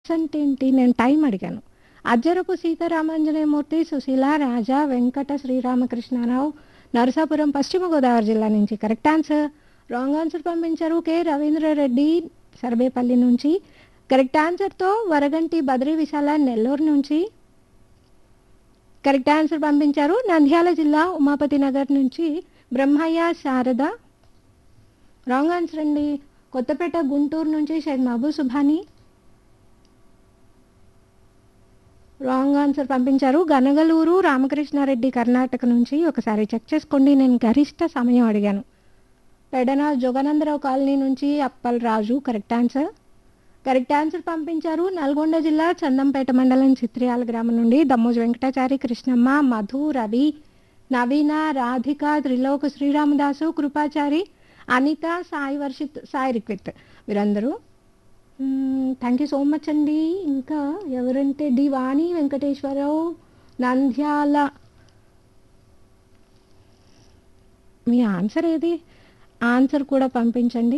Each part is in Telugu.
అంటే ఏంటి నేను టైం అడిగాను అజ్జరపు సీతారామాంజనేయమూర్తి సుశీల రాజా వెంకట శ్రీరామకృష్ణారావు నరసాపురం పశ్చిమ గోదావరి జిల్లా నుంచి కరెక్ట్ ఆన్సర్ రాంగ్ ఆన్సర్ పంపించారు కె రవీంద్రారెడ్డి సర్వేపల్లి నుంచి కరెక్ట్ ఆన్సర్తో వరగంటి బద్రి విశాల నెల్లూరు నుంచి కరెక్ట్ ఆన్సర్ పంపించారు నంద్యాల జిల్లా ఉమాపతి నగర్ నుంచి బ్రహ్మయ్య శారద రాంగ్ ఆన్సర్ అండి కొత్తపేట గుంటూరు నుంచి షేక్ మహబూబ్ సుభాని రాంగ్ ఆన్సర్ పంపించారు గనగలూరు రామకృష్ణారెడ్డి కర్ణాటక నుంచి ఒకసారి చెక్ చేసుకోండి నేను గరిష్ట సమయం అడిగాను పెడన జోగానందరావు కాలనీ నుంచి Appal Raju correct answer correct answer పంపించారు నల్గొండ జిల్లా చందంపేట మండలం చిత్రియాల గ్రామం నుండి దమ్మోజు వెంకటాచారి కృష్ణమ్మ మధు రవి నవీన రాధిక త్రిలోక్ శ్రీరామదాసు కృపాచారి అనిత సాయి వర్షిత్ సాయి రిక్విత్ వీరందరూ థ్యాంక్ యూ సో మచ్ అండి ఇంకా ఎవరంటే డి వాణి వెంకటేశ్వరరావు నంద్యాల మీ ఆన్సర్ ఏది ఆన్సర్ కూడా పంపించండి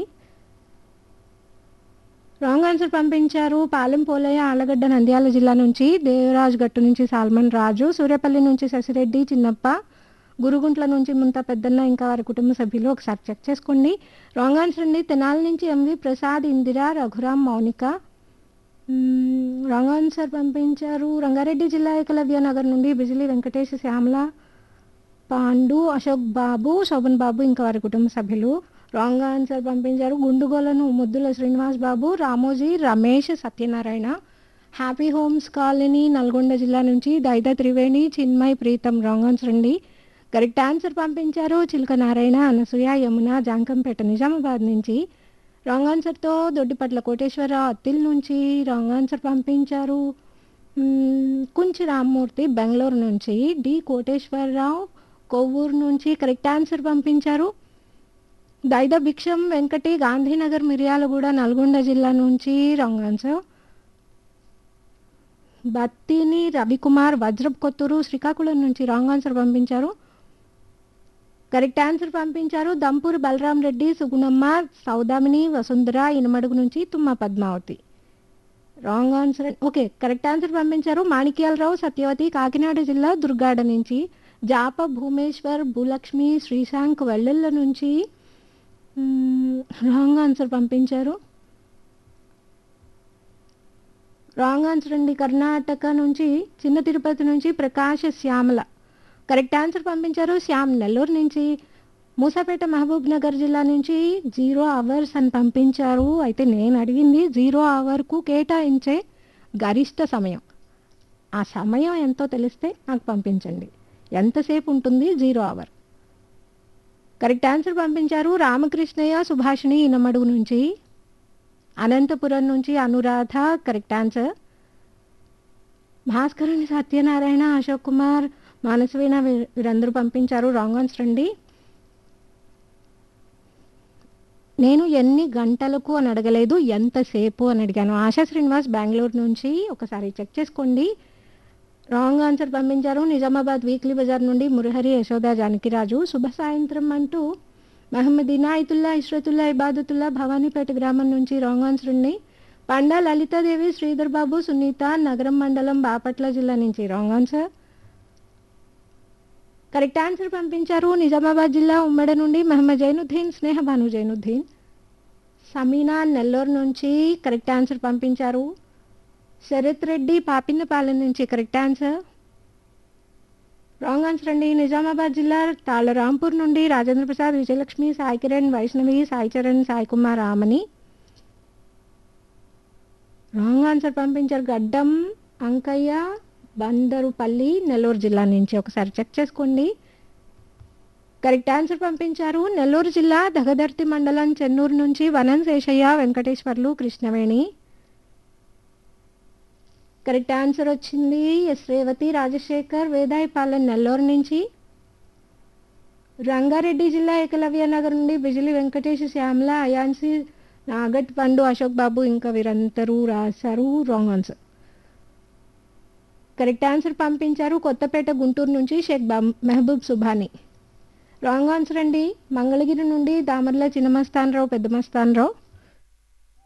రాంగ్ ఆన్సర్ పంపించారు పాలెం పోలయ్య ఆలగడ్డ నంద్యాల జిల్లా నుంచి దేవరాజ్ గట్టు నుంచి సాల్మన్ రాజు సూర్యపల్లి నుంచి శశిరెడ్డి చిన్నప్ప గురుగుంట్ల నుంచి ముంత పెద్దన్న ఇంకా వారి కుటుంబ సభ్యులు ఒకసారి చెక్ చేసుకోండి రాంగ్ ఆన్సర్ అండి తెనాల నుంచి MV Prasad Indira Raghuram Mounika wrong answer పంపించారు రంగారెడ్డి జిల్లా ఏకలవ్య నగర్ నుండి బిజిలి వెంకటేష్ శ్యామల పాండు అశోక్ బాబు శోభన్ బాబు ఇంకా వారి కుటుంబ సభ్యులు రాంగ్ ఆన్సర్ పంపించారు Gundugolanu Muddula Srinivas Babu Ramoji Ramesh Satyanarayana happy homes colony Nalgonda జిల్లా నుంచి దైద త్రివేణి చిన్మయ్ ప్రీతం రాంగ్ ఆన్సర్ అండి కరెక్ట్ ఆన్సర్ పంపించారు చిలక నారాయణ అనసూయ యమున జాంకంపేట నిజామాబాద్ నుంచి రాంగ్ ఆన్సర్తో దొడ్డిపట్ల కోటేశ్వరరావు అత్తిల్ నుంచి రాంగ్ ఆన్సర్ పంపించారు కుంచి రామ్మూర్తి బెంగళూరు నుంచి డి కోటేశ్వరరావు కొవ్వూరు నుంచి కరెక్ట్ ఆన్సర్ పంపించారు దైద భిక్షం వెంకటి గాంధీనగర్ మిర్యాలగూడ నల్గొండ జిల్లా నుంచి రాంగ్ ఆన్సర్ బత్తిని రవికుమార్ వజ్రప్ కొత్తూరు శ్రీకాకుళం నుంచి రాంగ్ ఆన్సర్ పంపించారు కరెక్ట్ ఆన్సర్ పంపించారు దంపూర్ బలరాం రెడ్డి సుగుణమ్మ సౌదామిని వసుంధర ఇనమడుగు నుంచి Tumma Padmavathi wrong answer okay correct answer పంపించారు మాణిక్యాలరావు సత్యవతి కాకినాడ జిల్లా దుర్గాడ నుంచి జాప భూమేశ్వర్ భూలక్ష్మి శ్రీశాంక్ వెల్లుల్ల నుంచి రాంగ్ ఆన్సర్ పంపించారు రాంగ్ ఆన్సర్ అండి కర్ణాటక నుంచి చిన్న తిరుపతి నుంచి ప్రకాశ్ శ్యామల కరెక్ట్ ఆన్సర్ పంపించారు శ్యామ్ నెల్లూరు నుంచి మూసాపేట మహబూబ్ నగర్ జిల్లా నుంచి జీరో అవర్స్ అని పంపించారు అయితే నేను అడిగింది జీరో అవర్కు కేటాయించే గరిష్ట సమయం ఆ సమయం ఎంతో తెలిస్తే నాకు పంపించండి ఎంతసేపు ఉంటుంది జీరో అవర్ కరెక్ట్ ఆన్సర్ పంపించారు రామకృష్ణయ్య సుభాషిణి ఇనమడుగు నుంచి అనంతపురం నుంచి అనురాధ కరెక్ట్ ఆన్సర్ భాస్కరుని సత్యనారాయణ అశోక్ కుమార్ మానసవీణ వీరందరూ పంపించారు రాంగ్ ఆన్సర్ అండి నేను ఎన్ని గంటలకు అని అడగలేదు ఎంతసేపు అని అడిగాను ఆశా శ్రీనివాస్ బెంగళూరు నుంచి ఒకసారి చెక్ చేసుకోండి రాంగ్ ఆన్సర్ పంపించారు నిజామాబాద్ వీక్లీ బజార్ నుండి మురహరి యశోద జానకిరాజు శుభ సాయంత్రం అంటూ మహమ్మద్ ఇనాయతుల్లా ఇష్రతుల్లా ఇబాదతుల్లా భవానీపేట గ్రామం నుంచి రాంగ్ ఆన్సర్ ఉంది పండా లలితాదేవి శ్రీధర్ బాబు సునీత నగరం మండలం బాపట్ల జిల్లా నుంచి రాంగ్ ఆన్సర్ కరెక్ట్ ఆన్సర్ పంపించారు నిజామాబాద్ జిల్లా ఉమ్మడ నుండి మహమ్మద్ జైనుద్దీన్ స్నేహ భాను జైనుద్దీన్ సమీనా నెల్లూరు నుంచి కరెక్ట్ ఆన్సర్ పంపించారు శరత్ రెడ్డి పాపిన్నపాలెం నుంచి కరెక్ట్ ఆన్సర్ రాంగ్ ఆన్సర్ అండి నిజామాబాద్ జిల్లా తాళరాంపూర్ నుండి రాజేంద్ర ప్రసాద్ విజయలక్ష్మి సాయి కిరణ్ వైష్ణవి సాయి చరణ్ సాయి కుమార్ రామని రాంగ్ ఆన్సర్ పంపించారు గడ్డం అంకయ్య బందరుపల్లి నెల్లూరు జిల్లా నుంచి ఒకసారి చెక్ చేసుకోండి కరెక్ట్ ఆన్సర్ పంపించారు నెల్లూరు జిల్లా దగదర్తి మండలం చెన్నూరు నుంచి వనం శేషయ్య వెంకటేశ్వర్లు కృష్ణవేణి కరెక్ట్ ఆన్సర్ వచ్చింది ఎస్ రేవతి రాజశేఖర్ వేదాయపాలెం నెల్లూరు నుంచి రంగారెడ్డి జిల్లా ఏకలవ్య నగర్ నుండి బిజిలి వెంకటేష్ శ్యామల అయాన్సి నాగట్ పండు అశోక్ బాబు ఇంకా వీరందరూ రాశారు రాంగ్ ఆన్సర్ కరెక్ట్ ఆన్సర్ పంపించారు కొత్తపేట గుంటూరు నుంచి షేక్ మెహబూబ్ సుభాని రాంగ్ ఆన్సర్ అండి మంగళగిరి నుండి దామర్ల చిన్నమస్తానరావు పెద్దమస్తానరావు